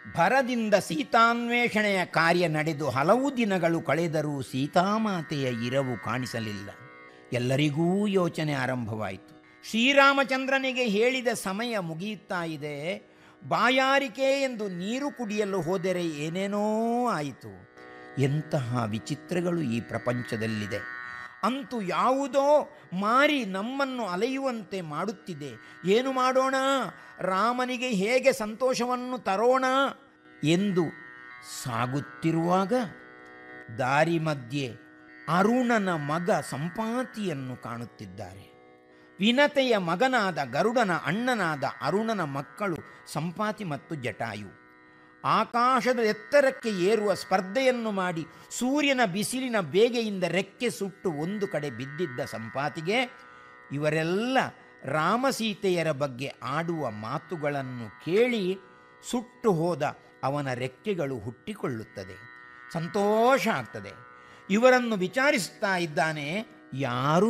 ಭರದಿಂದ ಸೀತಾನ್ವೇಷಣೆಯ ಕಾರ್ಯ ನಡೆದು ಹಲವು ದಿನಗಳು ಕಳೆದರೂ ಸೀತಾಮಾತೆಯ ಇರವು ಕಾಣಿಸಲಿಲ್ಲ ಎಲ್ಲರಿಗೂ ಯೋಚನೆ ಆರಂಭವಾಯಿತು ಶ್ರೀರಾಮಚಂದ್ರನಿಗೆ ಹೇಳಿದ ಸಮಯ ಮುಗಿಯುತ್ತಾ ಇದೆ ಬಾಯಾರಿಕೆ ಎಂದು ನೀರು ಕುಡಿಯಲು ಹೋದರೆ ಏನೇನೋ ಆಯಿತು ಎಂತಹ ವಿಚಿತ್ರಗಳು ಈ ಪ್ರಪಂಚದಲ್ಲಿದೆ ಅಂತೂ ಯಾವುದೋ ಮಾರಿ ನಮ್ಮನ್ನು ಅಲೆಯುವಂತೆ ಮಾಡುತ್ತಿದೆ ಏನು ಮಾಡೋಣ ರಾಮನಿಗೆ ಹೇಗೆ ಸಂತೋಷವನ್ನು ತರೋಣ ಎಂದು ಸಾಗುತ್ತಿರುವಾಗ ದಾರಿ ಮಧ್ಯೆ ಅರುಣನ ಮಗ ಸಂಪಾತಿಯನ್ನು ಕಾಣುತ್ತಿದ್ದಾರೆ ವಿನತೆಯ ಮಗನಾದ ಗರುಡನ ಅಣ್ಣನಾದ ಅರುಣನ ಮಕ್ಕಳು ಸಂಪಾತಿ ಮತ್ತು ಜಟಾಯು ಆಕಾಶದ ಎತ್ತರಕ್ಕೆ ಏರುವ ಸ್ಪರ್ಧೆಯನ್ನು ಮಾಡಿ ಸೂರ್ಯನ ಬಿಸಿಲಿನ ಬೇಗೆಯಿಂದ ರೆಕ್ಕೆ ಸುಟ್ಟು ಒಂದು ಕಡೆ ಬಿದ್ದಿದ್ದ ಸಂಪಾತಿಗೆ ಇವರೆಲ್ಲ ರಾಮಸೀತೆಯರ ಬಗ್ಗೆ ಆಡುವ ಮಾತುಗಳನ್ನು ಕೇಳಿ ಸುಟ್ಟು ಹೋದ ಅವನ ರೆಕ್ಕೆಗಳು ಹುಟ್ಟಿಕೊಳ್ಳುತ್ತದೆ ಸಂತೋಷ ಆಗ್ತದೆ ಇವರನ್ನು ವಿಚಾರಿಸ್ತಾ ಇದ್ದಾನೆ ಯಾರು